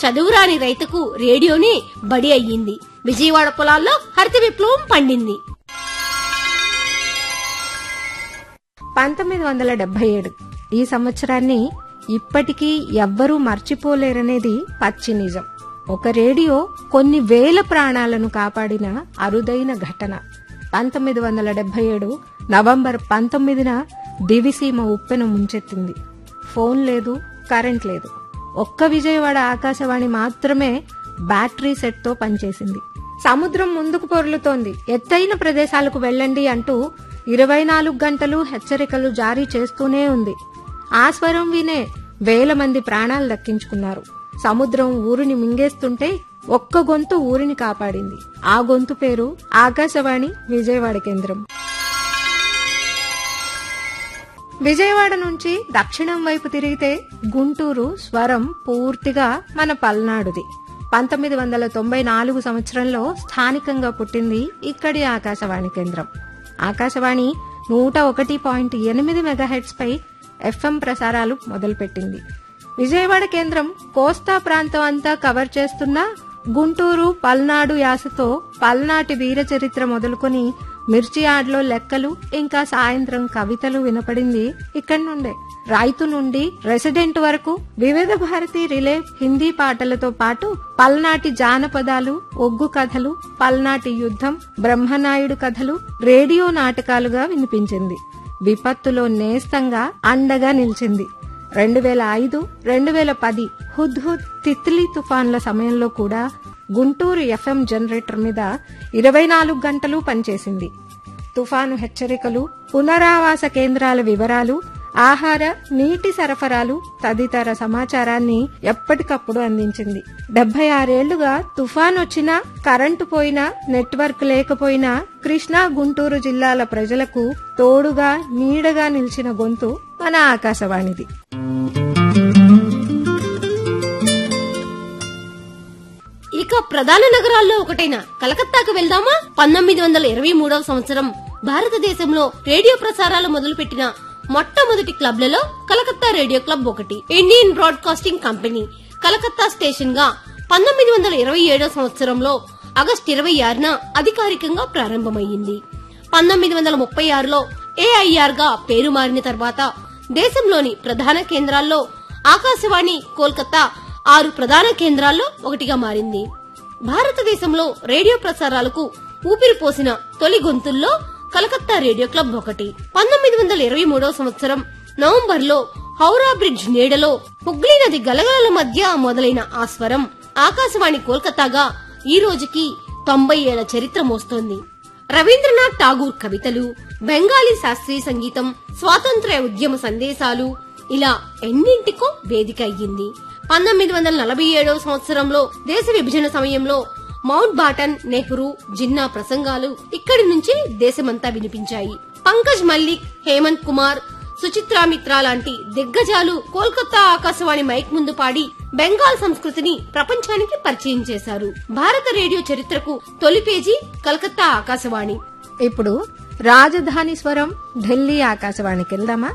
చదువురాని రైతుకు రేడియోనే బడి అయ్యింది విజయవాడ పొలాల్లో హరిత విప్లవం పండింది పంతొమ్మిది వందల డెబ్బై ఏడు ఈ సంవత్సరాన్ని ఇప్పటికీ ఎవ్వరూ మర్చిపోలేరనేది పచ్చి నిజం ఒక రేడియో కొన్ని వేల ప్రాణాలను కాపాడిన అరుదైన ఘటన పంతొమ్మిది వందల డెబ్బై ఏడు నవంబర్ పంతొమ్మిదిన దివిసీమ ఉప్పెన ముంచెత్తింది ఫోన్ లేదు కరెంట్ లేదు ఒక్క విజయవాడ ఆకాశవాణి మాత్రమే బ్యాటరీ సెట్తో పనిచేసింది సముద్రం ముందుకు పొర్లుతోంది ఎత్తైన ప్రదేశాలకు వెళ్ళండి అంటూ ఇరవై నాలుగు గంటలు హెచ్చరికలు జారీ చేస్తూనే ఉంది ఆ స్వరం వినే వేల మంది ప్రాణాలు దక్కించుకున్నారు సముద్రం ఊరిని మింగేస్తుంటే ఒక్క గొంతు ఊరిని కాపాడింది ఆ గొంతు పేరు ఆకాశవాణి విజయవాడ కేంద్రం విజయవాడ నుంచి దక్షిణం వైపు తిరిగితే గుంటూరు స్వరం పూర్తిగా మన పల్నాడుది పంతొమ్మిది వందల తొంభై నాలుగు సంవత్సరంలో స్థానికంగా పుట్టింది ఇక్కడి ఆకాశవాణి కేంద్రం ఆకాశవాణి నూట ఒకటి పాయింట్ ఎనిమిది మెగాహెట్స్ పై ఎఫ్ఎం ప్రసారాలు మొదలుపెట్టింది విజయవాడ కేంద్రం కోస్తా ప్రాంతం అంతా కవర్ చేస్తున్న గుంటూరు పల్నాడు యాసతో పల్నాటి వీర చరిత్ర మొదలుకొని మిర్చి ఆడ్లో లెక్కలు ఇంకా సాయంత్రం కవితలు వినపడింది ఇక్కడి నుండే రైతు నుండి రెసిడెంట్ వరకు వివిధ భారతి రిలే హిందీ పాటలతో పాటు పల్నాటి జానపదాలు ఒగ్గు కథలు పల్నాటి యుద్ధం బ్రహ్మనాయుడు కథలు రేడియో నాటకాలుగా వినిపించింది విపత్తులో నేస్తంగా అండగా నిలిచింది రెండు వేల ఐదు రెండు వేల పది హుద్ హుద్ తిత్లీ తుఫాన్ల సమయంలో కూడా గుంటూరు ఎఫ్ఎం జనరేటర్ మీద ఇరవై నాలుగు గంటలు పనిచేసింది తుఫాను హెచ్చరికలు పునరావాస కేంద్రాల వివరాలు ఆహార నీటి సరఫరాలు తదితర సమాచారాన్ని ఎప్పటికప్పుడు అందించింది డెబ్బై ఆరేళ్లుగా తుఫాన్ వచ్చినా కరెంటు పోయినా నెట్వర్క్ లేకపోయినా కృష్ణా గుంటూరు జిల్లాల ప్రజలకు తోడుగా నీడగా నిలిచిన గొంతు మన ఆకాశవాణిది ఇక ప్రధాన నగరాల్లో ఒకటైన కలకత్తాకు వెళ్దామా పంతొమ్మిది వందల ఇరవై మూడవ సంవత్సరం భారతదేశంలో రేడియో ప్రసారాలు మొదలుపెట్టిన మొట్టమొదటి క్లబ్లలో కలకత్తా రేడియో క్లబ్ ఒకటి Indian broadcasting company Calcutta station గా పంతొమ్మిది వందల ఇరవై ఏడవ సంవత్సరంలో ఆగస్టు ఇరవై ఆరున అధికారికంగా ప్రారంభమైంది పంతొమ్మిది వందల ముప్పై ఆరులో ఏఐఆర్ గా పేరు మారిన తర్వాత దేశంలోని ప్రధాన కేంద్రాల్లో ఆకాశవాణి కోల్కతా ఆరు ప్రధాన కేంద్రాల్లో ఒకటిగా మారింది భారతదేశంలో రేడియో ప్రసారాలకు ఊపిరి పోసిన తొలి గొంతుల్లో కలకత్తా రేడియో క్లబ్ ఒకటి పంతొమ్మిది వందల ఇరవై మూడవ సంవత్సరం నవంబర్ లో హౌరా బ్రిడ్జ్ నీడలో హుగ్లీ నది గలగలల మధ్య మొదలైన ఆ స్వరం ఆకాశవాణి కోల్కతాగా ఈ రోజుకి తొంభై ఏళ్ల చరిత్ర మోస్తోంది రవీంద్రనాథ్ ఠాగూర్ కవితలు బెంగాలీ శాస్త్రీయ సంగీతం స్వాతంత్ర్య ఉద్యమ సందేశాలు ఇలా ఎన్నింటికో వేదిక అయ్యింది పంతొమ్మిది వందల నలభై ఏడవ సంవత్సరంలో దేశ విభజన సమయంలో మౌంట్ బాటన్ నెహ్రూ జిన్నా ప్రసంగాలు ఇక్కడి నుంచి దేశమంతా వినిపించాయి పంకజ్ మల్లిక్ హేమంత్ కుమార్ సుచిత్రా మిత్రా లాంటి దిగ్గజాలు కోల్కతా ఆకాశవాణి మైక్ ముందు పాడి బెంగాల్ సంస్కృతిని ప్రపంచానికి పరిచయం చేశారు భారత రేడియో చరిత్రకు తొలి పేజీ కలకత్తా ఆకాశవాణి ఇప్పుడు రాజధాని స్వరం ఢిల్లీ ఆకాశవాణికి వెళ్దామా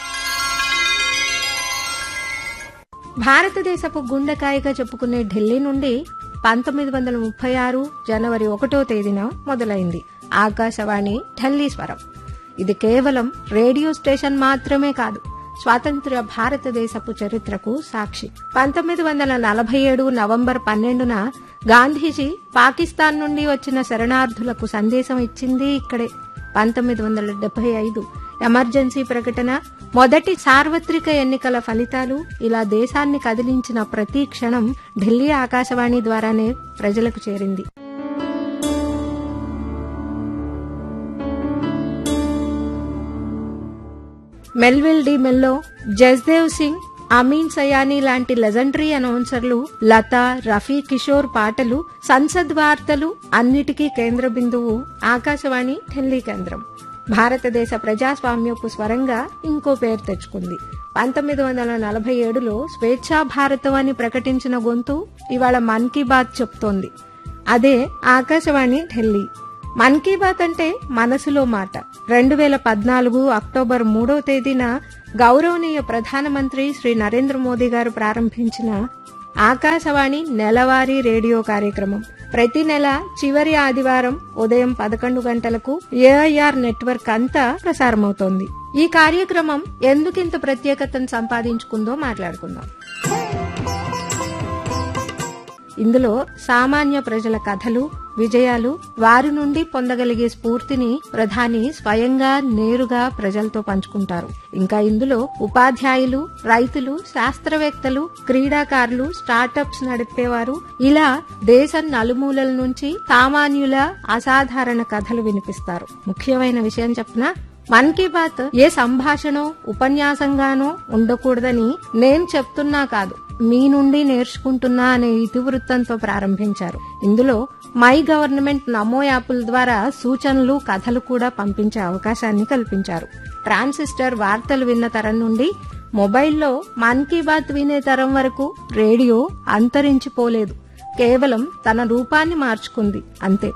భారతదేశపు గుండెకాయగా చెప్పుకునే ఢిల్లీ నుండి పంతొమ్మిది వందల ముప్పై ఆరు జనవరి ఒకటో తేదీన మొదలైంది ఆకాశవాణి ఢిల్లీ స్వరం ఇది కేవలం రేడియో స్టేషన్ మాత్రమే కాదు స్వాతంత్ర్య భారతదేశపు చరిత్రకు సాక్షి పంతొమ్మిది వందల నలభై ఏడు నవంబర్ పన్నెండున గాంధీజీ పాకిస్తాన్ నుండి వచ్చిన శరణార్థులకు సందేశం ఇచ్చింది ఇక్కడే పంతొమ్మిది వందల డెబ్బై ఐదు ఎమర్జెన్సీ ప్రకటన మొదటి సార్వత్రిక ఎన్నికల ఫలితాలు ఇలా దేశాన్ని కదిలించిన ప్రతి క్షణం ఢిల్లీ ఆకాశవాణి ద్వారానే ప్రజలకు చేరింది మెల్విల్ డి మెల్లో జస్దేవ్ సింగ్ అమీన్ సయానీ లాంటి లెజెండరీ అనౌన్సర్లు లతా రఫీ కిషోర్ పాటలు సంసద్ వార్తలు అన్నిటికీ కేంద్ర బిందువు ఆకాశవాణి ఢిల్లీ కేంద్రం భారతదేశ ప్రజాస్వామ్యపు స్వరంగా ఇంకో పేరు తెచ్చుకుంది పంతొమ్మిది వందల నలభై ఏడులో స్వేచ్ఛా భారతం అని ప్రకటించిన గొంతు ఇవాళ మన్ కీ బాత్ చెప్తోంది అదే ఆకాశవాణి ఢిల్లీ మన్ కీ బాత్ అంటే మనసులో మాట రెండు వేల పద్నాలుగు అక్టోబర్ మూడవ తేదీన గౌరవనీయ ప్రధానమంత్రి శ్రీ నరేంద్ర మోదీ గారు ప్రారంభించిన ఆకాశవాణి నెలవారీ రేడియో కార్యక్రమం ప్రతి నెల చివరి ఆదివారం ఉదయం పదకొండు గంటలకు ఏఐఆర్ నెట్వర్క్ అంతా ప్రసారమవుతోంది ఈ కార్యక్రమం ఎందుకింత ప్రత్యేకతను సంపాదించుకుందో మాట్లాడుకుందాం ఇందులో సామాన్య ప్రజల కథలు విజయాలు వారి నుండి పొందగలిగే స్ఫూర్తిని ప్రధాని స్వయంగా నేరుగా ప్రజలతో పంచుకుంటారు ఇంకా ఇందులో ఉపాధ్యాయులు రైతులు శాస్త్రవేత్తలు క్రీడాకారులు స్టార్టప్స్ నడిపేవారు ఇలా దేశం నలుమూలల నుంచి సామాన్యుల అసాధారణ కథలు వినిపిస్తారు ముఖ్యమైన విషయం చెప్పిన మన్ కీ బాత్ ఏ సంభాషణో ఉపన్యాసంగానో ఉండకూడదని నేను చెప్తున్నా కాదు మీ నుండి నేర్చుకుంటున్నా అనే ఇతివృత్తంతో ప్రారంభించారు ఇందులో మై గవర్నమెంట్ నమో యాప్ల ద్వారా సూచనలు కథలు కూడా పంపించే అవకాశాన్ని కల్పించారు ట్రాన్సిస్టర్ వార్తలు విన్న తరం నుండి మొబైల్లో మన్ కీ బాత్ వినే తరం వరకు రేడియో అంతరించిపోలేదు కేవలం తన రూపాన్ని మార్చుకుంది అంతే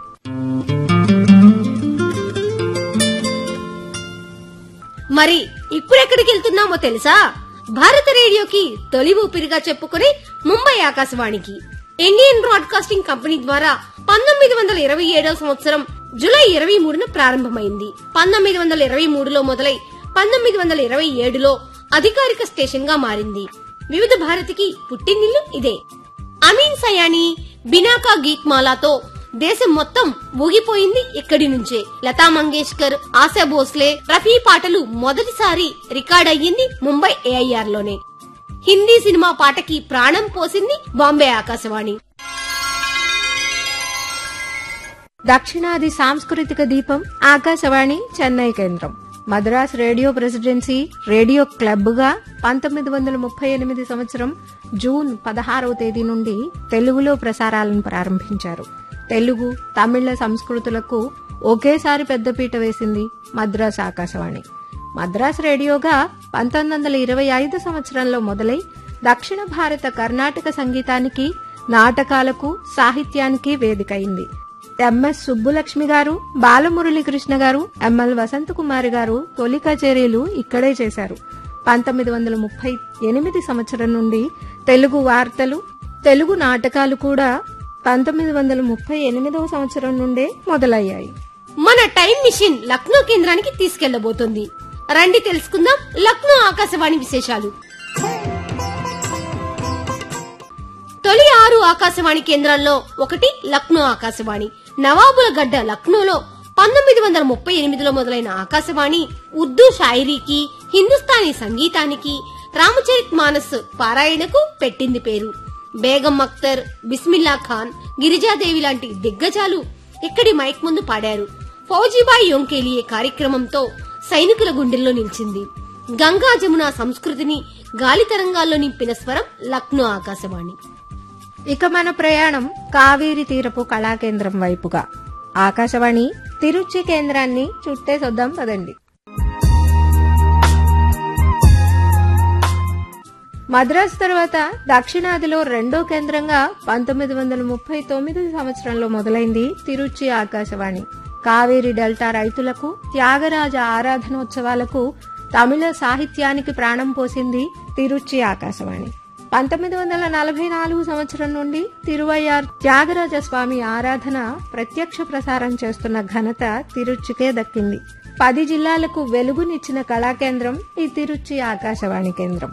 మరి ఇప్పుడెక్కడికి వెళ్తున్నామో తెలుసా భారత రేడియోకి తొలి ఊపిరిగా చెప్పుకునే ముంబై ఆకాశవాణికి ఇండియన్ బ్రాడ్కాస్టింగ్ కంపెనీ ద్వారా పంతొమ్మిది వందల ఇరవై ఏడవ సంవత్సరం జూలై ఇరవై మూడున ప్రారంభమైంది పంతొమ్మిది వందల ఇరవై మూడులో మొదలై పంతొమ్మిది వందల ఇరవై ఏడులో అధికారిక స్టేషన్ గా మారింది వివిధ భారతికి పుట్టినిల్లు ఇదే అమీన్ సయానీ బినాకా గీత్మాలాతో దేశం మొత్తం ఊగిపోయింది ఇక్కడి నుంచే లతా మంగేష్కర్ ఆశా భోస్లే రఫీ పాటలు మొదటిసారి రికార్డ్ అయ్యింది ముంబై ఏఐఆర్ లోనే హిందీ సినిమా పాటకి ప్రాణం పోసింది బాంబే ఆకాశవాణి దక్షిణాది సాంస్కృతిక దీపం ఆకాశవాణి చెన్నై కేంద్రం Madras radio presidency radio club గా పంతొమ్మిది వందల ముప్పై ఎనిమిది సంవత్సరం జూన్ పదహారవ తేదీ నుండి తెలుగులో ప్రసారాలను ప్రారంభించారు తెలుగు తమిళ సంస్కృతులకు ఒకేసారి పెద్దపీట వేసింది మద్రాస్ ఆకాశవాణి మద్రాస్ రేడియోగా పంతొమ్మిది వందల ఇరవై ఐదు సంవత్సరంలో మొదలై దక్షిణ భారత కర్ణాటక సంగీతానికి నాటకాలకు సాహిత్యానికి వేదికైంది ఎంఎస్ సుబ్బులక్ష్మి గారు బాలమురళీకృష్ణ గారు ఎంఎల్ వసంత కుమారి గారు తొలి కచేరీలు ఇక్కడే చేశారు పంతొమ్మిది వందల ముప్పై ఎనిమిది సంవత్సరం నుండి తెలుగు వార్తలు తెలుగు నాటకాలు కూడా పంతొమ్మిది వందల ముప్పై ఎనిమిదవ సంవత్సరం నుండే మొదలయ్యాయి మన టైం మిషన్ లక్నో కేంద్రానికి తీసుకెళ్లబోతోంది రండి తెలుసుకుందాం లక్నో ఆకాశవాణి విశేషాలు తొలి ఆరు ఆకాశవాణి కేంద్రాల్లో ఒకటి లక్నో ఆకాశవాణి నవాబుల గడ్డ లక్నోలో పంతొమ్మిది వందల ముప్పై ఎనిమిదిలో మొదలైన ఆకాశవాణి ఉర్దూ షాయిరీకి హిందుస్థానీ సంగీతానికి రామచరిత్ మానస్ పారాయణకు పెట్టింది పేరు బేగం అఖ్తర్ బిస్మిల్లా ఖాన్ గిరిజాదేవి లాంటి దిగ్గజాలు ఇక్కడి మైక్ ముందు పాడారు ఫౌజీబాయి యొంకేలియే కార్యక్రమంతో సైనికుల గుండెల్లో నిలిచింది గంగా జమున సంస్కృతిని గాలి తరంగాల్లో నింపిన స్వరం లక్నో ఆకాశవాణి ఇక మన ప్రయాణం కావేరి తీరపు కళాకేంద్రం వైపుగా ఆకాశవాణి తిరుచి కేంద్రాన్ని చుట్టేసొద్దాం పదండి మద్రాసు తర్వాత దక్షిణాదిలో రెండో కేంద్రంగా పంతొమ్మిది వందల ముప్పై తొమ్మిది సంవత్సరంలో మొదలైంది తిరుచి ఆకాశవాణి కావేరి డెల్టా రైతులకు త్యాగరాజ ఆరాధనోత్సవాలకు తమిళ సాహిత్యానికి ప్రాణం పోసింది తిరుచి ఆకాశవాణి పంతొమ్మిది వందల నలభై నాలుగు సంవత్సరం నుండి తిరువయ్యార్ త్యాగరాజ స్వామి ఆరాధన ప్రత్యక్ష ప్రసారం చేస్తున్న ఘనత తిరుచికే దక్కింది పది జిల్లాలకు వెలుగునిచ్చిన కళాకేంద్రం ఈ తిరుచి ఆకాశవాణి కేంద్రం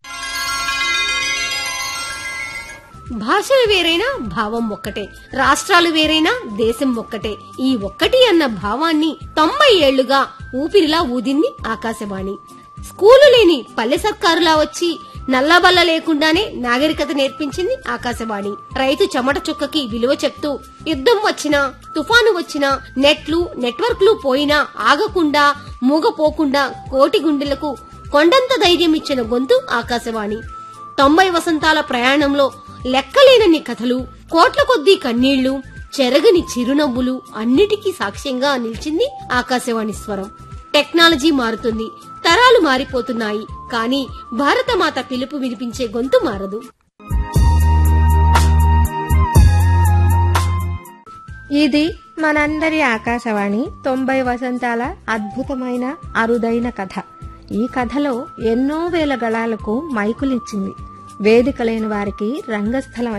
భాషలు వేరైనా భావం ఒక్కటే రాష్ట్రాలు వేరైనా దేశం ఒక్కటే ఈ ఒక్కటి అన్న భావాన్ని తొంభై ఏళ్లుగా ఊపిరిలా ఊదింది ఆకాశవాణి స్కూలు లేని పల్లె సర్కారులా వచ్చి నల్లబల్ల లేకుండానే నాగరికత నేర్పించింది ఆకాశవాణి రైతు చెమట చుక్కకి విలువ చెప్తూ యుద్ధం వచ్చినా తుఫాను వచ్చినా నెట్లు నెట్వర్క్లు పోయినా ఆగకుండా మూగపోకుండా కోటి గుండెలకు కొండంత ధైర్యం ఇచ్చిన గొంతు ఆకాశవాణి తొంభై వసంతాల ప్రయాణంలో లెక్కలేనన్ని కథలు కోట్ల కొద్దీ కన్నీళ్లు చెరగని చిరునవ్వులు అన్నిటికీ సాక్ష్యంగా నిలిచింది ఆకాశవాణి స్వరం టెక్నాలజీ మారుతుంది తరాలు మారిపోతున్నాయి కానీ భారతమాత పిలుపు వినిపించే గొంతు మారదు ఇది మనందరి ఆకాశవాణి తొంభై వసంతాల అద్భుతమైన అరుదైన కథ ఈ కథలో ఎన్నో వేల గళాలకు మైకులిచ్చింది వేదిక లేని వారికి రంగస్థలం